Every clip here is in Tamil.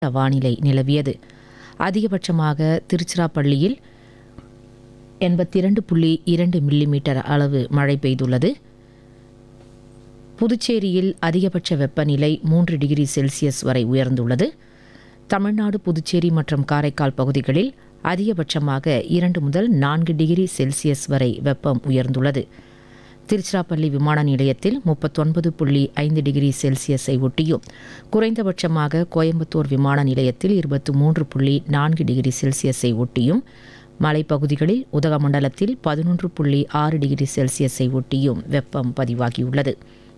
வானிலை நிலவியது அதிகபட்சமாக திருச்சிராப்பள்ளியில் எண்பத்தி இரண்டு புள்ளி இரண்டு மில்லிமீட்டர் அளவு மழை பெய்துள்ளது புதுச்சேரியில் அதிகபட்ச வெப்பநிலை மூன்று டிகிரி செல்சியஸ் வரை உயர்ந்துள்ளது தமிழ்நாடு புதுச்சேரி மற்றும் காரைக்கால் பகுதிகளில் அதிகபட்சமாக இரண்டு முதல் நான்கு டிகிரி செல்சியஸ் வரை வெப்பம் உயர்ந்துள்ளது திருச்சிராப்பள்ளி விமான நிலையத்தில் முப்பத்தொன்பது புள்ளி ஐந்து டிகிரி செல்சியஸை ஒட்டியும் குறைந்தபட்சமாக கோயம்புத்தூர் விமான நிலையத்தில் இருபத்தி மூன்று புள்ளி நான்கு டிகிரி செல்சியஸை ஒட்டியும் மலைப்பகுதிகளில் உதகமண்டலத்தில் பதினொன்று புள்ளி ஆறு டிகிரி செல்சியஸை ஒட்டியும் வெப்பம் பதிவாகியுள்ளது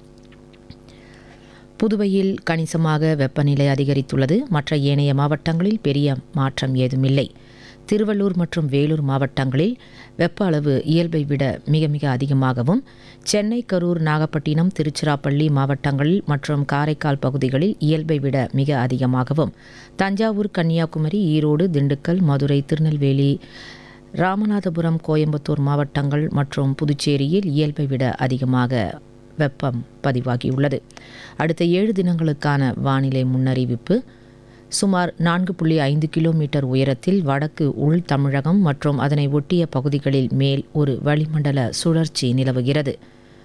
புதுவையில் கணிசமாக வெப்பநிலை அதிகரித்துள்ளது மற்ற ஏனைய மாவட்டங்களில் பெரிய மாற்றம் ஏதுமில்லை திருவள்ளூர் மற்றும் வேலூர் மாவட்டங்களில் வெப்ப அளவு இயல்பை விட மிக மிக அதிகமாகவும் சென்னை கரூர் நாகப்பட்டினம் திருச்சிராப்பள்ளி மாவட்டங்களில் மற்றும் காரைக்கால் பகுதிகளில் இயல்பை விட மிக அதிகமாகவும் தஞ்சாவூர் கன்னியாகுமரி ஈரோடு திண்டுக்கல் மதுரை திருநெல்வேலி ராமநாதபுரம் கோயம்புத்தூர் மாவட்டங்கள் மற்றும் புதுச்சேரியில் இயல்பை விட அதிகமாக வெப்பம் பதிவாகியுள்ளது அடுத்த ஏழு தினங்களுக்கான வானிலை முன்னறிவிப்பு சுமார் நான்கு புள்ளி ஐந்து கிலோமீட்டர் உயரத்தில் வடக்கு உள் தமிழகம் மற்றும் அதனை ஒட்டிய பகுதிகளில் மேல் ஒரு வளிமண்டல சுழற்சி நிலவுகிறது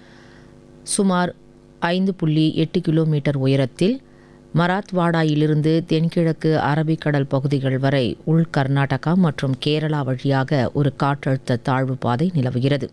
சுமார் ஐந்து புள்ளி எட்டு கிலோமீட்டர் உயரத்தில் மராத்வாடாயிலிருந்து தென்கிழக்கு அரபிக்கடல் பகுதிகள் வரை உள் கர்நாடகா மற்றும் கேரளா வழியாக ஒரு காற்றழுத்த தாழ்வு பாதை நிலவுகிறது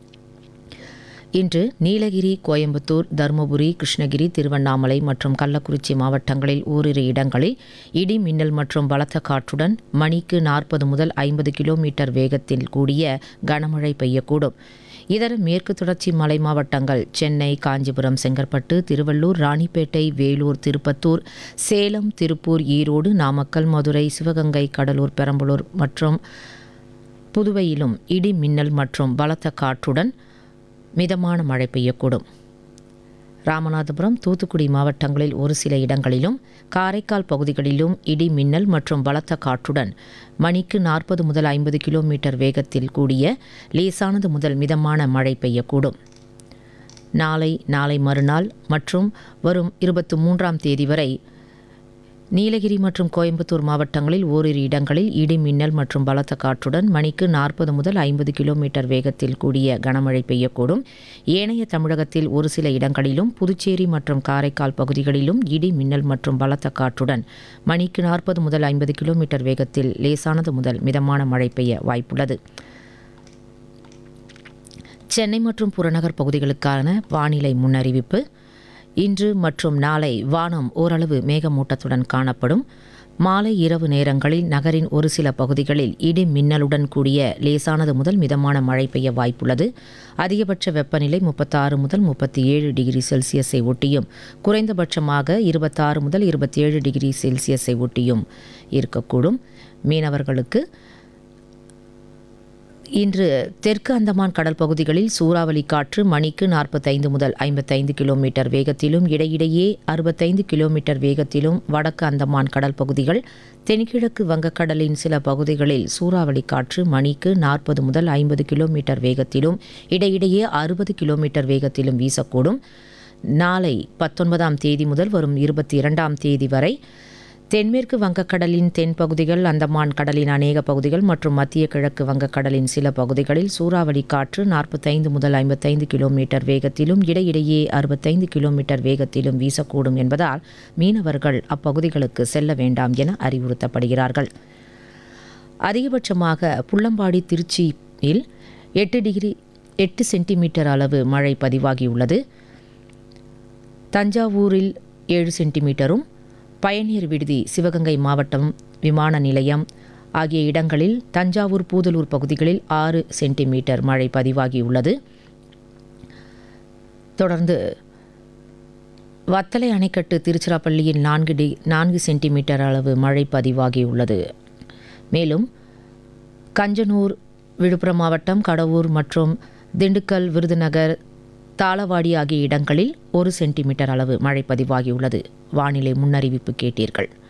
இன்று நீலகிரி கோயம்புத்தூர் தருமபுரி கிருஷ்ணகிரி திருவண்ணாமலை மற்றும் கள்ளக்குறிச்சி மாவட்டங்களில் ஓரிரு இடங்களில் இடி மின்னல் மற்றும் பலத்த காற்றுடன் மணிக்கு நாற்பது முதல் ஐம்பது கிலோமீட்டர் வேகத்தில் கூடிய கனமழை பெய்யக்கூடும் இதர மேற்கு தொடர்ச்சி மலை மாவட்டங்கள் சென்னை காஞ்சிபுரம் செங்கற்பட்டு திருவள்ளூர் ராணிப்பேட்டை வேலூர் திருப்பத்தூர் சேலம் திருப்பூர் ஈரோடு நாமக்கல் மதுரை சிவகங்கை கடலூர் பெரம்பலூர் மற்றும் புதுவையிலும் இடி மின்னல் மற்றும் பலத்த காற்றுடன் மிதமான மழை பெய்யக்கூடும் ராமநாதபுரம் தூத்துக்குடி மாவட்டங்களில் ஒரு சில இடங்களிலும் காரைக்கால் பகுதிகளிலும் இடி மின்னல் மற்றும் பலத்த காற்றுடன் மணிக்கு நாற்பது முதல் ஐம்பது கிலோமீட்டர் வேகத்தில் கூடிய லேசானது முதல் மிதமான மழை பெய்யக்கூடும் நாளை நாளை மறுநாள் மற்றும் வரும் இருபத்தி மூன்றாம் தேதி வரை நீலகிரி மற்றும் கோயம்புத்தூர் மாவட்டங்களில் ஓரிரு இடங்களில் இடி மின்னல் மற்றும் பலத்த காற்றுடன் மணிக்கு நாற்பது முதல் ஐம்பது கிலோமீட்டர் வேகத்தில் கூடிய கனமழை பெய்யக்கூடும் ஏனைய தமிழகத்தில் ஒரு சில இடங்களிலும் புதுச்சேரி மற்றும் காரைக்கால் பகுதிகளிலும் இடி மின்னல் மற்றும் பலத்த காற்றுடன் மணிக்கு நாற்பது முதல் ஐம்பது கிலோமீட்டர் வேகத்தில் லேசானது முதல் மிதமான மழை பெய்ய வாய்ப்புள்ளது சென்னை மற்றும் புறநகர் பகுதிகளுக்கான வானிலை முன்னறிவிப்பு இன்று மற்றும் நாளை வானம் ஓரளவு மேகமூட்டத்துடன் காணப்படும் மாலை இரவு நேரங்களில் நகரின் ஒரு சில பகுதிகளில் இடி மின்னலுடன் கூடிய லேசானது முதல் மிதமான மழை பெய்ய வாய்ப்புள்ளது அதிகபட்ச வெப்பநிலை முப்பத்தாறு முதல் முப்பத்தி ஏழு டிகிரி செல்சியஸை ஒட்டியும் குறைந்தபட்சமாக இருபத்தாறு முதல் இருபத்தி ஏழு டிகிரி செல்சியஸை ஒட்டியும் இருக்கக்கூடும் மீனவர்களுக்கு இன்று தெற்கு அந்தமான் கடல் பகுதிகளில் சூறாவளி காற்று மணிக்கு நாற்பத்தைந்து முதல் ஐம்பத்தைந்து கிலோமீட்டர் வேகத்திலும் இடையிடையே அறுபத்தைந்து கிலோமீட்டர் வேகத்திலும் வடக்கு அந்தமான் கடல் பகுதிகள் தென்கிழக்கு வங்கக்கடலின் சில பகுதிகளில் சூறாவளி காற்று மணிக்கு நாற்பது முதல் ஐம்பது கிலோமீட்டர் வேகத்திலும் இடையிடையே அறுபது கிலோமீட்டர் வேகத்திலும் வீசக்கூடும் நாளை பத்தொன்பதாம் தேதி முதல் வரும் இருபத்தி இரண்டாம் தேதி வரை தென்மேற்கு வங்கக்கடலின் தென் பகுதிகள் அந்தமான் கடலின் அநேக பகுதிகள் மற்றும் மத்திய கிழக்கு வங்கக்கடலின் சில பகுதிகளில் சூறாவளி காற்று நாற்பத்தைந்து முதல் ஐம்பத்தைந்து கிலோமீட்டர் வேகத்திலும் இடையிடையே அறுபத்தைந்து கிலோமீட்டர் வேகத்திலும் வீசக்கூடும் என்பதால் மீனவர்கள் அப்பகுதிகளுக்கு செல்ல வேண்டாம் என அறிவுறுத்தப்படுகிறார்கள் அதிகபட்சமாக புள்ளம்பாடி திருச்சியில் எட்டு டிகிரி எட்டு சென்டிமீட்டர் அளவு மழை பதிவாகியுள்ளது தஞ்சாவூரில் ஏழு சென்டிமீட்டரும் பயணியர் விடுதி சிவகங்கை மாவட்டம் விமான நிலையம் ஆகிய இடங்களில் தஞ்சாவூர் பூதலூர் பகுதிகளில் ஆறு சென்டிமீட்டர் மழை பதிவாகியுள்ளது தொடர்ந்து வத்தலை அணைக்கட்டு திருச்சிராப்பள்ளியில் நான்கு டி நான்கு சென்டிமீட்டர் அளவு மழை பதிவாகியுள்ளது மேலும் கஞ்சனூர் விழுப்புரம் மாவட்டம் கடவூர் மற்றும் திண்டுக்கல் விருதுநகர் தாளவாடி ஆகிய இடங்களில் ஒரு சென்டிமீட்டர் அளவு மழை பதிவாகியுள்ளது வானிலை முன்னறிவிப்பு கேட்டீர்கள்